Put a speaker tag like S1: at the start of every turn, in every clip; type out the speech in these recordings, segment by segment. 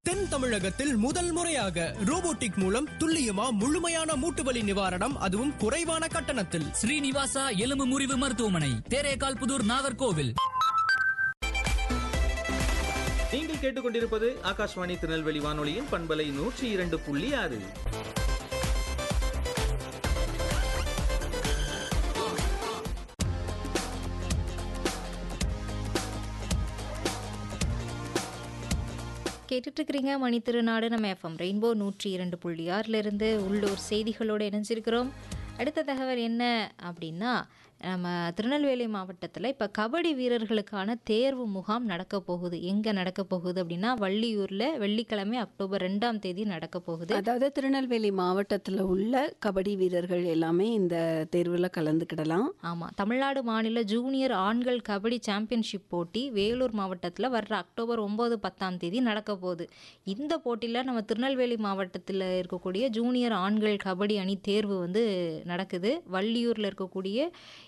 S1: தென் தமிழகத்தில் முதல் முறையாக ரோபோட்டிக் மூலம் துல்லியமா முழுமையான மூட்டுவலி நிவாரணம் அதுவும் குறைவான கட்டணத்தில்
S2: ஸ்ரீனிவாசா எலும்பு முறிவு மருத்துவமனை தேரேகால் புதூர் நாகர்கோவில்
S3: நீங்கள் கேட்டுக்கொண்டிருப்பது ஆகாஷ்வாணி திருநெல்வேலி வானொலியின் பண்பலை நூற்றி இரண்டு புள்ளி ஆறு
S4: கேட்டுட்டு இருக்கிறீங்க மணி திருநாடு நம்ம எஃப்எம் ரெயின்போ நூற்றி இரண்டு புள்ளி ஆறுல இருந்து உள்ளூர் செய்திகளோடு இணைஞ்சிருக்கிறோம் அடுத்த தகவல் என்ன அப்படின்னா நம்ம திருநெல்வேலி மாவட்டத்தில் இப்போ கபடி வீரர்களுக்கான தேர்வு முகாம் நடக்க போகுது எங்கே நடக்க போகுது அப்படின்னா வள்ளியூரில் வெள்ளிக்கிழமை அக்டோபர் ரெண்டாம் தேதி நடக்க போகுது
S5: அதாவது திருநெல்வேலி மாவட்டத்தில் உள்ள கபடி வீரர்கள் எல்லாமே இந்த தேர்வில் கலந்துக்கிடலாம்
S4: ஆமாம் தமிழ்நாடு மாநில ஜூனியர் ஆண்கள் கபடி சாம்பியன்ஷிப் போட்டி வேலூர் மாவட்டத்தில் வர்ற அக்டோபர் ஒம்பது பத்தாம் தேதி நடக்க போகுது இந்த போட்டியில் நம்ம திருநெல்வேலி மாவட்டத்தில் இருக்கக்கூடிய ஜூனியர் ஆண்கள் கபடி அணி தேர்வு வந்து நடக்குது வள்ளியூரில் இருக்கக்கூடிய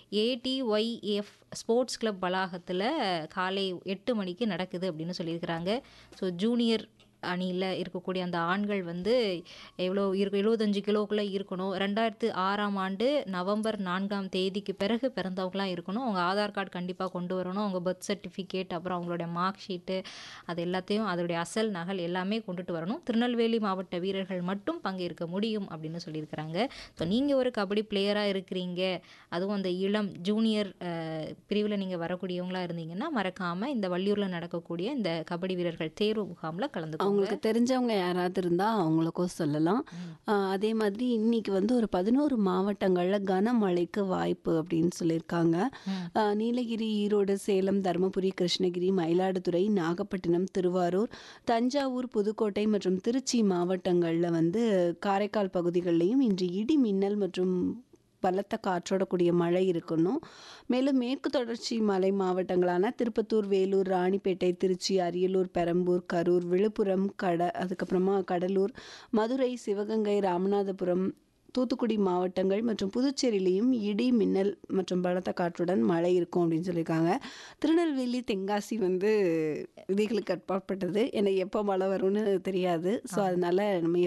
S4: ஏடிஒய்எஃப் ஸ்போர்ட்ஸ் கிளப் வளாகத்தில் காலை எட்டு மணிக்கு நடக்குது அப்படின்னு சொல்லியிருக்கிறாங்க ஸோ ஜூனியர் அணியில் இருக்கக்கூடிய அந்த ஆண்கள் வந்து எவ்வளோ இரு எழுபத்தஞ்சு கிலோக்குள்ளே இருக்கணும் ரெண்டாயிரத்து ஆறாம் ஆண்டு நவம்பர் நான்காம் தேதிக்கு பிறகு பிறந்தவங்களாம் இருக்கணும் அவங்க ஆதார் கார்டு கண்டிப்பாக கொண்டு வரணும் அவங்க பர்த் சர்டிஃபிகேட் அப்புறம் அவங்களுடைய மார்க் ஷீட்டு அது எல்லாத்தையும் அதோடைய அசல் நகல் எல்லாமே கொண்டுட்டு வரணும் திருநெல்வேலி மாவட்ட வீரர்கள் மட்டும் பங்கேற்க முடியும் அப்படின்னு சொல்லியிருக்கிறாங்க ஸோ நீங்கள் ஒரு கபடி பிளேயராக இருக்கிறீங்க அதுவும் அந்த இளம் ஜூனியர் பிரிவில் நீங்கள் வரக்கூடியவங்களா இருந்தீங்கன்னா மறக்காமல் இந்த வள்ளியூரில் நடக்கக்கூடிய இந்த கபடி வீரர்கள் தேர்வு முகாமில் கலந்து
S5: அவங்களுக்கு தெரிஞ்சவங்க யாராவது இருந்தால் அவங்களுக்கும் சொல்லலாம் ஆஹ் அதே மாதிரி இன்னைக்கு வந்து ஒரு பதினோரு மாவட்டங்களில் கனமழைக்கு வாய்ப்பு அப்படின்னு சொல்லியிருக்காங்க ஆஹ் நீலகிரி ஈரோடு சேலம் தருமபுரி கிருஷ்ணகிரி மயிலாடுதுறை நாகப்பட்டினம் திருவாரூர் தஞ்சாவூர் புதுக்கோட்டை மற்றும் திருச்சி மாவட்டங்களில் வந்து காரைக்கால் பகுதிகளிலையும் இன்று இடி மின்னல் மற்றும் பலத்த காற்றோட கூடிய மழை இருக்கணும் மேலும் மேற்கு தொடர்ச்சி மலை மாவட்டங்களான திருப்பத்தூர் வேலூர் ராணிப்பேட்டை திருச்சி அரியலூர் பெரம்பூர் கரூர் விழுப்புரம் கட அதுக்கப்புறமா கடலூர் மதுரை சிவகங்கை ராமநாதபுரம் தூத்துக்குடி மாவட்டங்கள் மற்றும் புதுச்சேரியிலையும் இடி மின்னல் மற்றும் பலத்த காற்றுடன் மழை இருக்கும் அப்படின்னு சொல்லியிருக்காங்க திருநெல்வேலி தென்காசி வந்து விதிகளுக்கு அட்பாற்பட்டது எனக்கு எப்போ மழை வரும்னு தெரியாது ஸோ அதனால நம்ம